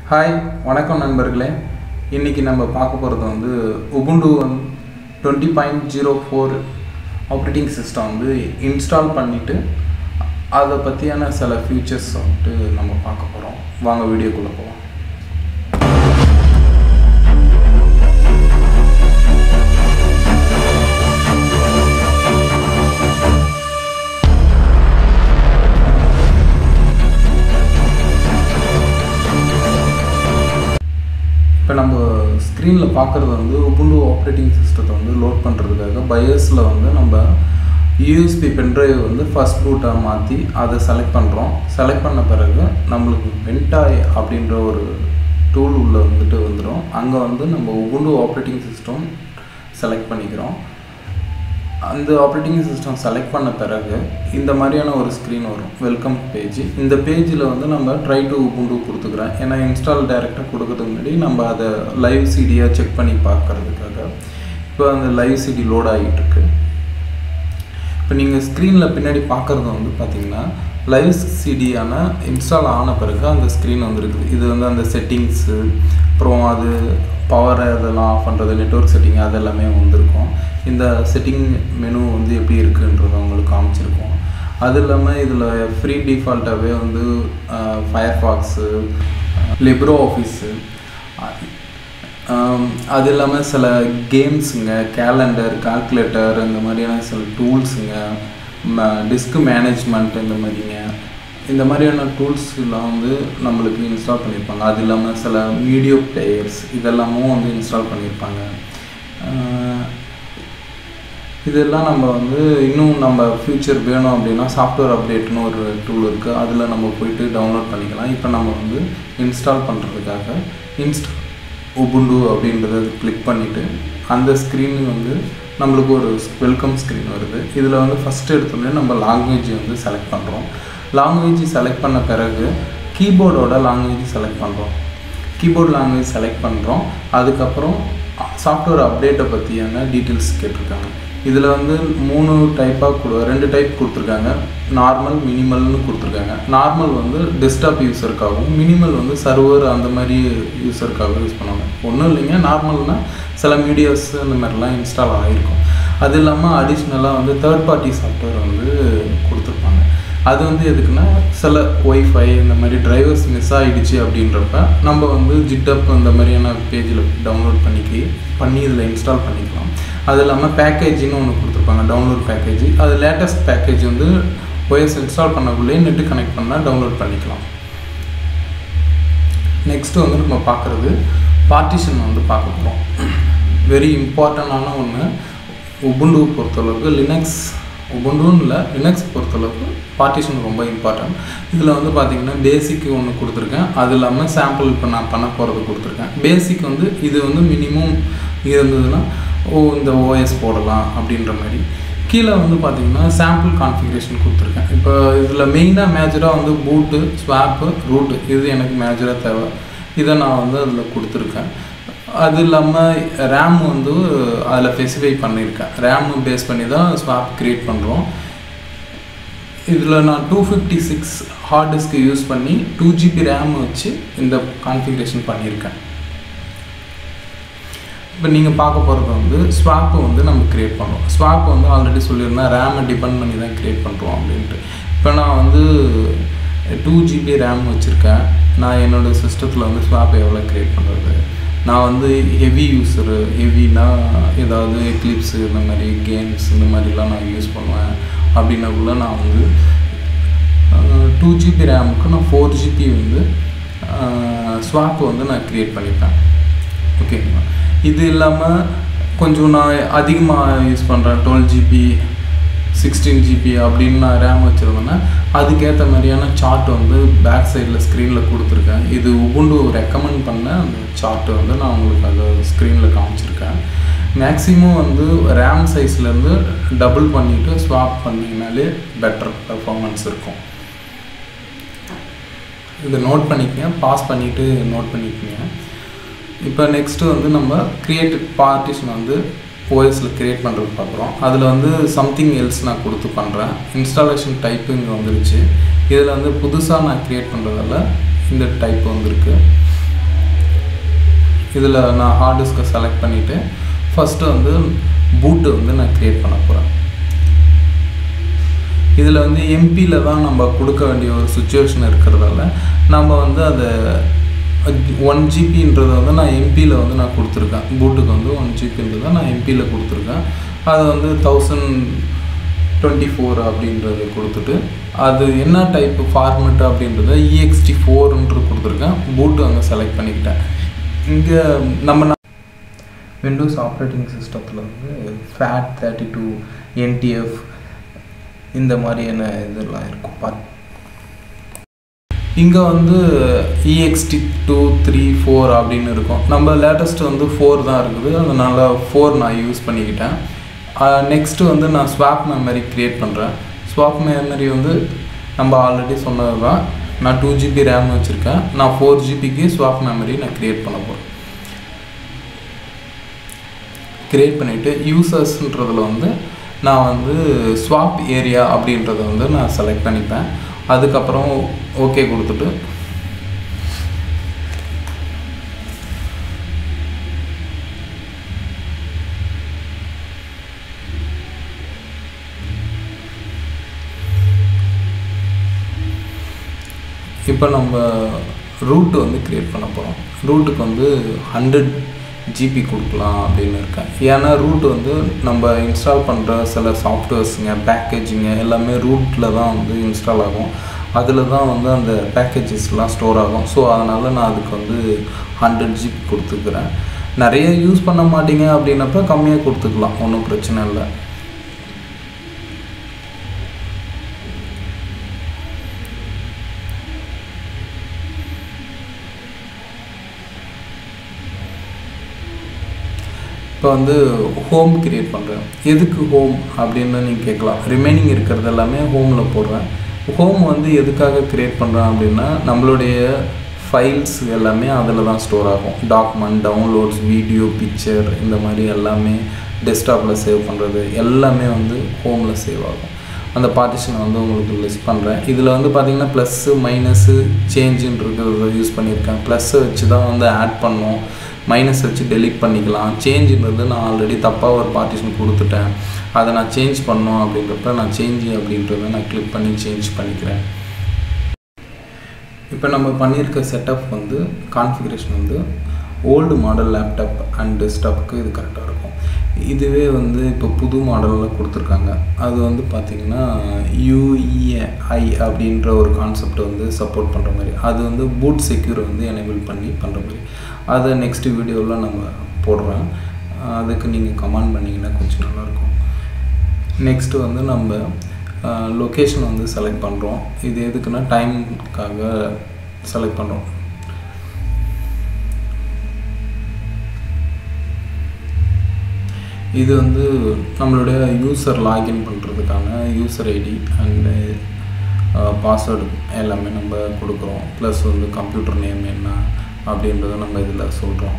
hi வணக்கம் நண்பர்களே இன்றைக்கி நம்ம பார்க்க போகிறது வந்து Ubuntu twenty point zero four operating system வந்து இன்ஸ்டால் பண்ணிவிட்டு அதை பற்றியான சில ஃபீச்சர்ஸ் வந்துட்டு நம்ம பார்க்க போகிறோம் வாங்க வீடியோக்குள்ளே போவோம் இப்போ நம்ம ஸ்க்ரீனில் பார்க்குறது வந்து உபுண்டு ஆப்ரேட்டிங் சிஸ்டத்தை வந்து லோட் பண்ணுறதுக்காக பயோஸில் வந்து நம்ம யூஎஸ்பி பென்ட்ரைவ் வந்து ஃபஸ்ட் பூட்டாக மாற்றி அதை செலக்ட் பண்ணுறோம் செலக்ட் பண்ண பிறகு நம்மளுக்கு வென்டாய் அப்படின்ற ஒரு டூல் உள்ள வந்துட்டு வந்துடும் அங்கே வந்து நம்ம உபுண்டு ஆப்ரேட்டிங் சிஸ்டம் செலக்ட் பண்ணிக்கிறோம் அந்த ஆப்ரேட்டிங் சிஸ்டம் செலக்ட் பண்ண பிறகு இந்த மாதிரியான ஒரு ஸ்க்ரீன் வரும் வெல்கம் பேஜ் இந்த பேஜில் வந்து நம்ம ட்ரை டு உபுண்டு கொடுத்துக்கிறேன் ஏன்னா இன்ஸ்டால் டைரெக்டாக கொடுக்கறதுக்கு முன்னாடி நம்ம அதை லைவ் சிடியாக செக் பண்ணி பார்க்கறதுக்காக இப்போ அந்த லைவ் சிடி லோட் ஆகிட்டு இருக்கு இப்போ நீங்கள் ஸ்க்ரீனில் பின்னாடி பார்க்குறது வந்து பார்த்தீங்கன்னா லைவ் சிடியான இன்ஸ்டால் ஆன பிறகு அந்த ஸ்க்ரீன் வந்துருக்குது இது வந்து அந்த செட்டிங்ஸு அப்புறம் அது பவரை அதெல்லாம் ஆஃப் பண்ணுறது நெட்ஒர்க் செட்டிங் அது எல்லாமே வந்திருக்கும் இந்த செட்டிங் மெனு வந்து எப்படி இருக்குன்றத உங்களுக்கு காமிச்சிருக்கோம் அது இல்லாமல் இதில் ஃப்ரீ டிஃபால்ட்டாகவே வந்து ஃபயர்ஃபாக்ஸு லிப்ரோ ஆஃபீஸு அது இல்லாமல் சில கேம்ஸுங்க கேலண்டர் கால்குலேட்டர் இந்த மாதிரியான சில டூல்ஸுங்க டிஸ்க் மேனேஜ்மெண்ட் இந்த மாதிரிங்க இந்த மாதிரியான டூல்ஸ்லாம் வந்து நம்மளுக்கு இன்ஸ்டால் பண்ணியிருப்பாங்க அது இல்லாமல் சில வீடியோ பிளேயர்ஸ் இதெல்லாமும் வந்து இன்ஸ்டால் பண்ணியிருப்பாங்க இதெல்லாம் நம்ம வந்து இன்னும் நம்ம ஃப்யூச்சர் வேணும் அப்படின்னா சாஃப்ட்வேர் அப்டேட்னு ஒரு டூல் இருக்குது அதில் நம்ம போயிட்டு டவுன்லோட் பண்ணிக்கலாம் இப்போ நம்ம வந்து இன்ஸ்டால் பண்ணுறதுக்காக இன்ஸ்ட் உபுண்டு அப்படின்றத கிளிக் பண்ணிவிட்டு அந்த ஸ்க்ரீன் வந்து நம்மளுக்கு ஒரு வெல்கம் ஸ்க்ரீன் வருது இதில் வந்து ஃபஸ்ட்டு எடுத்தோடனே நம்ம லாங்குவேஜ் வந்து செலக்ட் பண்ணுறோம் லாங்குவேஜ் செலக்ட் பண்ண பிறகு கீபோர்டோட லாங்குவேஜ் செலக்ட் பண்ணுறோம் கீபோர்ட் லாங்குவேஜ் செலக்ட் பண்ணுறோம் அதுக்கப்புறம் சாஃப்ட்வேர் அப்டேட்டை பற்றியான டீட்டெயில்ஸ் கேட்டிருக்காங்க இதில் வந்து மூணு டைப்பாக கொடு ரெண்டு டைப் கொடுத்துருக்காங்க நார்மல் மினிமல்னு கொடுத்துருக்காங்க நார்மல் வந்து டெஸ்க்டாப் யூஸருக்காகவும் மினிமல் வந்து சர்வர் அந்த மாதிரி யூஸருக்காகவும் யூஸ் பண்ணுவாங்க ஒன்றும் இல்லைங்க நார்மல்னால் சில மீடியாஸ் அந்த மாதிரிலாம் இன்ஸ்டால் ஆகிருக்கும் அது இல்லாமல் அடிஷ்னலாக வந்து தேர்ட் பார்ட்டி சாஃப்ட்வேர் வந்து கொடுத்துருப்பாங்க அது வந்து எதுக்குன்னா சில ஒய்ஃபை இந்த மாதிரி டிரைவர்ஸ் மிஸ் ஆகிடுச்சு அப்படின்றப்ப நம்ம வந்து ஜிட்டப் அந்த மாதிரியான பேஜில் டவுன்லோட் பண்ணிக்கி பண்ணி இதில் இன்ஸ்டால் பண்ணிக்கலாம் அது இல்லாமல் பேக்கேஜின்னு ஒன்று கொடுத்துருப்பாங்க டவுன்லோட் பேக்கேஜ் அது லேட்டஸ்ட் பேக்கேஜ் வந்து ஒய்எஸ் இன்ஸ்டால் பண்ணக்குள்ளேயே நெட்டு கனெக்ட் பண்ணால் டவுன்லோட் பண்ணிக்கலாம் நெக்ஸ்ட்டு வந்து நம்ம பார்க்குறது பார்ட்டிஷன் வந்து பார்க்க போகிறோம் வெரி இம்பார்ட்டண்டான ஒன்று உபுண்டு பொறுத்தளவுக்கு லினக்ஸ் உபுண்டுன்னு இல்லை லினக்ஸ் பொறுத்தளவுக்கு பார்ட்டிஷன் ரொம்ப இம்பார்ட்டன்ட் இதில் வந்து பார்த்திங்கன்னா பேசிக் ஒன்று கொடுத்துருக்கேன் அது இல்லாமல் சாம்பிள் இப்போ நான் பண்ண போகிறது கொடுத்துருக்கேன் பேசிக் வந்து இது வந்து மினிமம் இருந்ததுன்னா ஓ இந்த ஓஎஸ் போடலாம் அப்படின்ற மாதிரி கீழே வந்து பார்த்திங்கன்னா சாம்பிள் கான்ஃபிகரேஷன் கொடுத்துருக்கேன் இப்போ இதில் மெயினாக மேஜராக வந்து பூட்டு ஸ்வாப்பு ரூட்டு இது எனக்கு மேஜராக தேவை இதை நான் வந்து அதில் கொடுத்துருக்கேன் அது இல்லாமல் ரேம் வந்து அதில் ஸ்பெசிஃபை பண்ணியிருக்கேன் ரேம் பேஸ் பண்ணி தான் ஸ்வாப் க்ரியேட் பண்ணுறோம் இதில் நான் two fifty six hard disk use பண்ணி டூ ஜிபி ரேம் வச்சு இந்த கான்ஃபிகரேஷன் பண்ணியிருக்கேன் இப்போ நீங்கள் பார்க்க போகிறது வந்து ஸ்வாப்பை வந்து நம்ம க்ரியேட் பண்ணுறோம் ஸ்வாப் வந்து ஆல்ரெடி சொல்லியிருந்தேன் ரேமை டிபெண்ட் பண்ணி தான் க்ரியேட் பண்ணுறோம் அப்படின்ட்டு இப்போ நான் வந்து டூ ஜிபி ரேம் வச்சுருக்கேன் நான் என்னோடய சிஸ்டத்தில் வந்து ஸ்வாப் எவ்வளோ க்ரியேட் பண்ணுறது நான் வந்து ஹெவி யூஸரு ஹெவினா ஏதாவது எக்லிப்ஸு இந்த மாதிரி கேம்ஸ் இந்த மாதிரிலாம் நான் யூஸ் பண்ணுவேன் அப்படின்னக்குள்ள நான் வந்து டூ ஜிபி ரேமுக்கு நான் ஃபோர் ஜிபி வந்து ஸ்வாப் வந்து நான் க்ரியேட் பண்ணிப்பேன் ஓகேங்களா இது இல்லாமல் கொஞ்சம் நான் அதிகமாக யூஸ் பண்ணுறேன் டுவெல் ஜிபி சிக்ஸ்டீன் ஜிபி அப்படின்னு நான் ரேம் வச்சுருந்தேன்னா அதுக்கேற்ற மாதிரியான சார்ட் வந்து பேக் சைடில் ஸ்க்ரீனில் கொடுத்துருக்கேன் இது உபுண்டு ரெக்கமெண்ட் பண்ண அந்த சார்ட்டு வந்து நான் உங்களுக்கு அதை ஸ்க்ரீனில் காமிச்சிருக்கேன் மேக்ஸிமம் வந்து ரேம் சைஸ்லேருந்து டபுள் பண்ணிவிட்டு ஸ்வாப் பண்ணிங்கனாலே பெட்டர் பர்ஃபார்மன்ஸ் இருக்கும் இதை நோட் பண்ணிக்கங்க பாஸ் பண்ணிவிட்டு நோட் பண்ணிக்கங்க இப்போ நெக்ஸ்ட்டு வந்து நம்ம க்ரியேட் பார்ட்டிஷன் வந்து ஓஎஸில் க்ரியேட் பண்ணுறது பார்க்குறோம் அதில் வந்து சம்திங் எல்ஸ் நான் கொடுத்து பண்ணுறேன் இன்ஸ்டாலேஷன் டைப்பு இங்கே வந்துருச்சு இதில் வந்து புதுசாக நான் க்ரியேட் பண்ணுறதால இந்த டைப் வந்திருக்கு இதில் நான் ஹார்ட் டிஸ்கை செலக்ட் பண்ணிவிட்டு ஃபஸ்ட்டு வந்து பூட்டு வந்து நான் க்ரியேட் பண்ண போகிறேன் இதில் வந்து எம்பியில் தான் நம்ம கொடுக்க வேண்டிய ஒரு சுச்சுவேஷன் இருக்கிறதால நம்ம வந்து அதை ஒன் ஜிபின்றதை வந்து நான் எம்பியில் வந்து நான் கொடுத்துருக்கேன் பூட்டுக்கு வந்து ஒன் ஜிபின்றதை நான் எம்பியில் கொடுத்துருக்கேன் அதை வந்து தௌசண்ட் டுவெண்ட்டி ஃபோர் அப்படின்றத கொடுத்துட்டு அது என்ன டைப் ஃபார்மெட் அப்படின்றத இஎக்ஸ்டி ஃபோர்ன்று கொடுத்துருக்கேன் பூட்டு அங்கே செலக்ட் பண்ணிக்கிட்டேன் இங்கே நம்ம விண்டோஸ் ஆப்ரேட்டிங் சிஸ்டத்தில் வந்து ஃபேட் தேர்ட்டி டூ என்டிஎஃப் இந்த மாதிரியான இதெல்லாம் இருக்கும் பார்த்து இங்கே வந்து இஎக்ஸ்டி டூ த்ரீ ஃபோர் அப்படின்னு இருக்கும் நம்ம லேட்டஸ்ட் வந்து ஃபோர் தான் இருக்குது அதனால் ஃபோர் நான் யூஸ் பண்ணிக்கிட்டேன் நெக்ஸ்ட்டு வந்து நான் ஸ்வாப் மெமரி க்ரியேட் பண்ணுறேன் ஸ்வாப் மெமரி வந்து நம்ம ஆல்ரெடி சொன்னது தான் நான் டூ ஜிபி ரேம் வச்சுருக்கேன் நான் ஃபோர் ஜிபிக்கு ஸ்வாப் மெமரி நான் க்ரியேட் பண்ண போகிறேன் க்ரியேட் பண்ணிவிட்டு யூசர்ஸ்ன்றதில் வந்து நான் வந்து ஸ்வாப் ஏரியா அப்படின்றத வந்து நான் செலக்ட் பண்ணிப்பேன் அதுக்கப்புறம் ஓகே கொடுத்துட்டு இப்போ நம்ம ரூட் வந்து க்ரியேட் பண்ண போகிறோம் ரூட்டுக்கு வந்து ஹண்ட்ரட் ஜிபி கொடுக்கலாம் அப்படின்னு இருக்கேன் ஏன்னா ரூட் வந்து நம்ம இன்ஸ்டால் பண்ணுற சில சாஃப்ட்வேர்ஸுங்க பேக்கேஜிங்க எல்லாமே ரூட்டில் தான் வந்து இன்ஸ்டால் ஆகும் அதில் தான் வந்து அந்த பேக்கேஜஸ்லாம் ஸ்டோர் ஆகும் ஸோ அதனால் நான் அதுக்கு வந்து ஹண்ட்ரட் ஜிபி கொடுத்துக்கிறேன் நிறைய யூஸ் பண்ண மாட்டீங்க அப்படின்னப்ப கம்மியாக கொடுத்துக்கலாம் ஒன்றும் பிரச்சனை இல்லை இப்போ வந்து ஹோம் க்ரியேட் பண்ணுறேன் எதுக்கு ஹோம் அப்படின்னு நீங்கள் கேட்கலாம் ரிமைனிங் இருக்கிறது எல்லாமே ஹோமில் போடுறேன் ஹோம் வந்து எதுக்காக க்ரியேட் பண்ணுறேன் அப்படின்னா நம்மளுடைய ஃபைல்ஸ் எல்லாமே அதில் தான் ஸ்டோர் ஆகும் டாக்குமெண்ட் டவுன்லோட்ஸ் வீடியோ பிக்சர் இந்த மாதிரி எல்லாமே டெஸ்க்டாப்பில் சேவ் பண்ணுறது எல்லாமே வந்து ஹோமில் சேவ் ஆகும் அந்த பார்ட்டிஷனை வந்து உங்களுக்கு லிஸ்ட் பண்ணுறேன் இதில் வந்து பார்த்திங்கன்னா ப்ளஸ்ஸு மைனஸு சேஞ்சுன்னு இருக்கிறத யூஸ் பண்ணியிருக்கேன் ப்ளஸ்ஸை வச்சு தான் வந்து ஆட் பண்ணோம் மைனஸ் வச்சு டெலிட் பண்ணிக்கலாம் சேஞ்சுன்றது நான் ஆல்ரெடி தப்பாக ஒரு பார்ட்டிஷன் கொடுத்துட்டேன் அதை நான் சேஞ்ச் பண்ணோம் அப்படின்றப்ப நான் சேஞ்சு அப்படின்றத நான் கிளிக் பண்ணி சேஞ்ச் பண்ணிக்கிறேன் இப்போ நம்ம பண்ணியிருக்க செட்டப் வந்து கான்ஃபிகரேஷன் வந்து ஓல்டு மாடல் லேப்டாப் அண்ட் டெஸ்க்டாப்புக்கு இது கரெக்டாக இருக்கும் இதுவே வந்து இப்போ புது மாடலில் கொடுத்துருக்காங்க அது வந்து பார்த்திங்கன்னா யூஇஐ அப்படின்ற ஒரு கான்செப்ட் வந்து சப்போர்ட் பண்ணுற மாதிரி அது வந்து பூட் செக்யூர் வந்து எனேபிள் பண்ணி பண்ணுற மாதிரி அதை நெக்ஸ்ட் வீடியோவில் நம்ம போடுறேன் அதுக்கு நீங்கள் கமெண்ட் பண்ணிங்கன்னா கொஞ்சம் நல்லாயிருக்கும் நெக்ஸ்ட்டு வந்து நம்ம லொக்கேஷன் வந்து செலக்ட் பண்ணுறோம் இது எதுக்குன்னா டைமுக்காக செலக்ட் பண்ணுறோம் இது வந்து நம்மளுடைய யூசர் லாகின் பண்ணுறதுக்கான யூசர் ஐடி அண்டு பாஸ்வேர்டு எல்லாமே நம்ம கொடுக்குறோம் ப்ளஸ் வந்து கம்ப்யூட்டர் நேம் என்ன அப்படின்றத நம்ம இதில் சொல்கிறோம்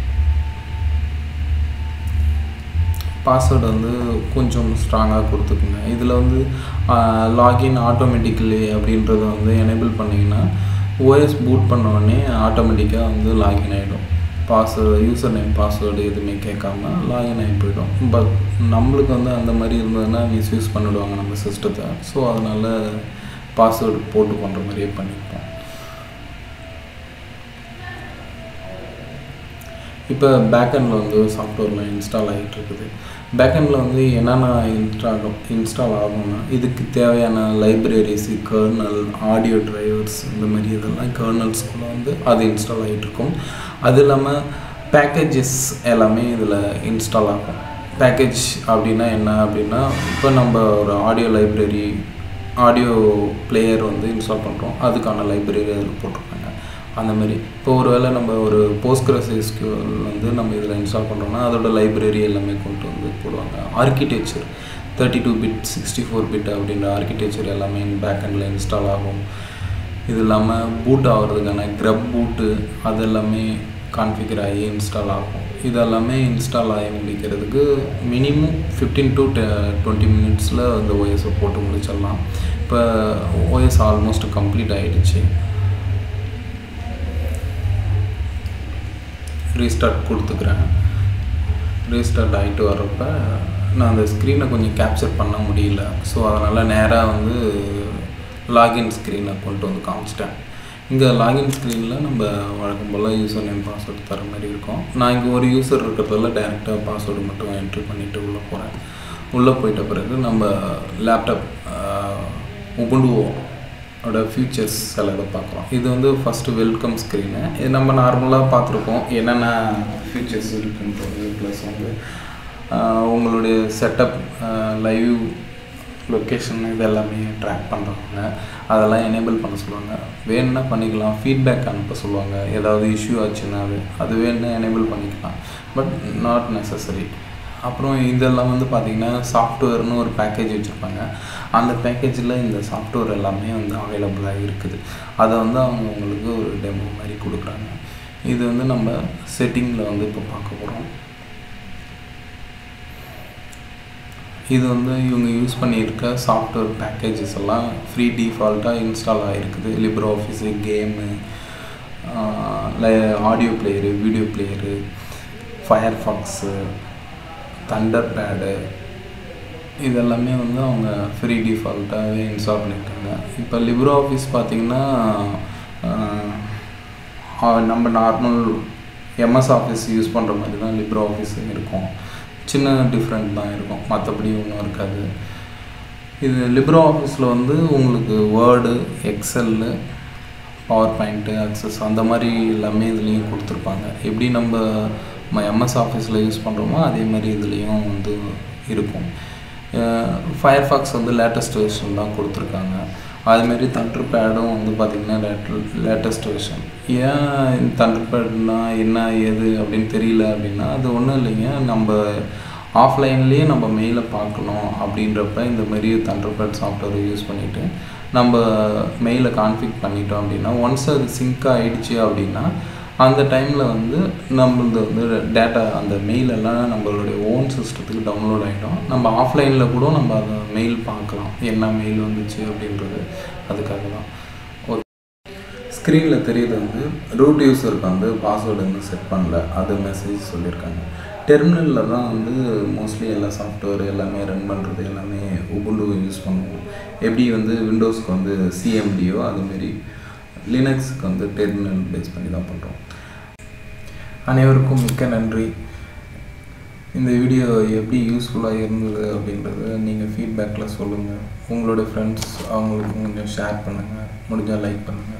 பாஸ்வேர்டு வந்து கொஞ்சம் ஸ்ட்ராங்காக கொடுத்துக்குங்க இதில் வந்து லாகின் ஆட்டோமேட்டிக்கலி அப்படின்றத வந்து எனேபிள் பண்ணிங்கன்னா ஓஎஸ் பூட் பண்ண உடனே ஆட்டோமேட்டிக்காக வந்து லாகின் ஆகிடும் பாஸ்வேர்டு யூசர் நேம் பாஸ்வேர்டு எதுவுமே கேட்காம லாகின் ஆகி போயிடும் பட் நம்மளுக்கு வந்து அந்த மாதிரி இருந்ததுன்னா மிஸ்யூஸ் பண்ணிவிடுவாங்க நம்ம சிஸ்டத்தை ஸோ அதனால் பாஸ்வேர்டு போட்டு பண்ணுற மாதிரியே பண்ணியிருப்போம் இப்போ பேக்கெண்டில் வந்து சாஃப்ட்வேர்லாம் இன்ஸ்டால் ஆகிட்டு இருக்குது பேக்கெண்டில் வந்து என்னென்ன இன்ஸ்டால் இன்ஸ்டால் ஆகும்னா இதுக்கு தேவையான லைப்ரரிஸு கர்னல் ஆடியோ டிரைவர்ஸ் இந்த மாதிரி இதெல்லாம் கர்னல்ஸ்குள்ளே வந்து அது இன்ஸ்டால் ஆகிட்டு இருக்கும் அது இல்லாமல் பேக்கேஜஸ் எல்லாமே இதில் இன்ஸ்டால் ஆகும் பேக்கேஜ் அப்படின்னா என்ன அப்படின்னா இப்போ நம்ம ஒரு ஆடியோ லைப்ரரி ஆடியோ பிளேயர் வந்து இன்ஸ்டால் பண்ணுறோம் அதுக்கான லைப்ரரி அதில் போட்டிருக்காங்க அந்த மாதிரி இப்போ ஒரு வேளை நம்ம ஒரு போஸ்ட்கிரஸ் எஸ்கியூஎல் வந்து நம்ம இதில் இன்ஸ்டால் பண்ணுறோம்னா அதோட லைப்ரரி எல்லாமே கொண்டு வந்து போடுவாங்க architecture thirty two bit sixty four bit அப்படின்ற ஆர்கிடெக்சர் எல்லாமே பேக்கெண்டில் இன்ஸ்டால் ஆகும் இது இல்லாமல் பூட் ஆகிறதுக்கான க்ரப் பூட்டு அது எல்லாமே கான்ஃபிகர் ஆகி இன்ஸ்டால் ஆகும் இதெல்லாமே இன்ஸ்டால் ஆகி முடிக்கிறதுக்கு மினிமம் ஃபிஃப்டீன் டு டுவெண்ட்டி மினிட்ஸில் அந்த ஓஎஸை போட்டு முடிச்சிடலாம் இப்போ ஓஎஸ் ஆல்மோஸ்ட் கம்ப்ளீட் ஆகிடுச்சு ரீஸ்டார்ட் கொடுத்துக்கிறேன் ரீஸ்டார்ட் ஆகிட்டு வர்றப்ப நான் அந்த ஸ்க்ரீனை கொஞ்சம் கேப்சர் பண்ண முடியல ஸோ அதனால் நேராக வந்து லாகின் ஸ்க்ரீனை கொண்டு வந்து காமிச்சிட்டேன் இங்கே லாகின் ஸ்க்ரீனில் நம்ம வழக்கம் போல் யூசர் நேம் பாஸ்வேர்டு தர மாதிரி இருக்கும் நான் இங்கே ஒரு யூசர் இருக்கிறதால டேரெக்டாக பாஸ்வேர்டு மட்டும் என்ட்ரி பண்ணிவிட்டு உள்ளே போகிறேன் உள்ளே போயிட்ட பிறகு நம்ம லேப்டாப் உபுண்டுவோ ஓட ஃபீச்சர்ஸ் சிலதை பார்க்குறோம் இது வந்து ஃபஸ்ட்டு வெல்கம் ஸ்க்ரீனு இது நம்ம நார்மலாக பார்த்துருக்கோம் என்னென்ன ஃபீச்சர்ஸ் இருக்குன்றது ப்ளஸ் வந்து ஆஹ், உங்களுடைய செட்டப் லைவ் லொக்கேஷன் இது எல்லாமே ட்ராக் பண்ணுறாங்க அதெல்லாம் எனேபிள் பண்ண சொல்லுவாங்க வேணும்னா பண்ணிக்கலாம் ஃபீட்பேக் அனுப்ப சொல்லுவாங்க ஏதாவது இஷ்யூ ஆச்சுன்னா அது அது வேணும்னா எனேபிள் பண்ணிக்கலாம் பட் நாட் நெசசரி அப்புறம் இதெல்லாம் வந்து பார்த்திங்கன்னா சாஃப்ட்வேர்னு ஒரு பேக்கேஜ் வச்சுருப்பாங்க அந்த பேக்கேஜில் இந்த சாஃப்ட்வேர் எல்லாமே வந்து அவைலபிளாக இருக்குது அதை வந்து அவங்க உங்களுக்கு ஒரு டெமோ மாதிரி கொடுக்குறாங்க இது வந்து நம்ம செட்டிங்கில் வந்து இப்போ பார்க்க போகிறோம் இது வந்து இவங்க யூஸ் பண்ணியிருக்க சாஃப்ட்வேர் பேக்கேஜஸ் எல்லாம் ஃப்ரீ டிஃபால்ட்டாக இன்ஸ்டால் ஆகிருக்குது Libre office game audio player video player Firefox Thunderbird இதெல்லாமே வந்து அவங்க ஃப்ரீ டிஃபால்ட்டாகவே இன்ஸ்டால் பண்ணியிருக்காங்க இப்போ லிப்ரோ ஆஃபீஸ் பார்த்திங்கன்னா நம்ம நார்மல் எம்எஸ் ஆஃபீஸ் யூஸ் பண்ணுற மாதிரி தான் லிப்ரோ ஆஃபீஸ் இருக்கும் சின்ன டிஃப்ரெண்ட் தான் இருக்கும் மற்றபடி ஒன்றும் இருக்காது இது லிப்ரோ ஆஃபீஸில் வந்து உங்களுக்கு word Excel PowerPoint access அந்த மாதிரி எல்லாமே இதுலேயும் கொடுத்துருப்பாங்க எப்படி நம்ம எம்எஸ் ஆஃபீஸில் யூஸ் பண்ணுறோமோ அதே மாதிரி இதுலேயும் வந்து இருக்கும் ஃபயர்ஃபாக்ஸ் வந்து லேட்டஸ்ட் வெர்ஷன் தான் கொடுத்துருக்காங்க அதுமாரி தண்டர் பேடும் வந்து பார்த்திங்கன்னா லேட்டஸ்ட் வெர்ஷன் ஏன் இந்த தண்டர் பேட்னா என்ன ஏது அப்படின்னு தெரியல அப்படின்னா அது ஒன்றும் இல்லைங்க நம்ம ஆஃப்லைன்லேயே நம்ம மெயிலை பார்க்கணும் அப்படின்றப்ப இந்த மாதிரி தண்டர் பேட் சாஃப்ட்வேர் யூஸ் பண்ணிவிட்டு நம்ம மெயிலை கான்ஃபிக் பண்ணிட்டோம் அப்படின்னா ஒன்ஸ் அது சிங்க் ஆகிடுச்சு அப்படின்னா அந்த டைமில் வந்து நம்மளது வந்து டேட்டா அந்த மெயில் எல்லாம் நம்மளுடைய ஓன் சிஸ்டத்துக்கு டவுன்லோட் ஆகிடும் நம்ம ஆஃப்லைனில் கூட நம்ம அதை மெயில் பார்க்கலாம் என்ன மெயில் வந்துச்சு அப்படின்றது அதுக்காக தான் ஒரு ஸ்க்ரீனில் தெரியுது வந்து ரூட் யூஸருக்கு வந்து பாஸ்வேர்டு வந்து செட் பண்ணல அது மெசேஜ் சொல்லியிருக்காங்க டெர்மினலில் தான் வந்து மோஸ்ட்லி எல்லா சாஃப்ட்வேர் எல்லாமே ரன் பண்ணுறது எல்லாமே உபுண்டு யூஸ் பண்ணுவோம் எப்படி வந்து விண்டோஸ்க்கு வந்து சிஎம்டியோ அதுமாரி லினக்ஸுக்கு வந்து டெர்மினல் பேஸ் பண்ணி தான் பண்ணுறோம் அனைவருக்கும் மிக்க நன்றி இந்த வீடியோ எப்படி யூஸ்ஃபுல்லாக இருந்தது அப்படின்றத நீங்கள் ஃபீட்பேக்கில் சொல்லுங்கள் உங்களோட ஃப்ரெண்ட்ஸ் அவங்களுக்கு கொஞ்சம் ஷேர் பண்ணுங்கள் முடிஞ்சால் லைக் பண்ணுங்கள்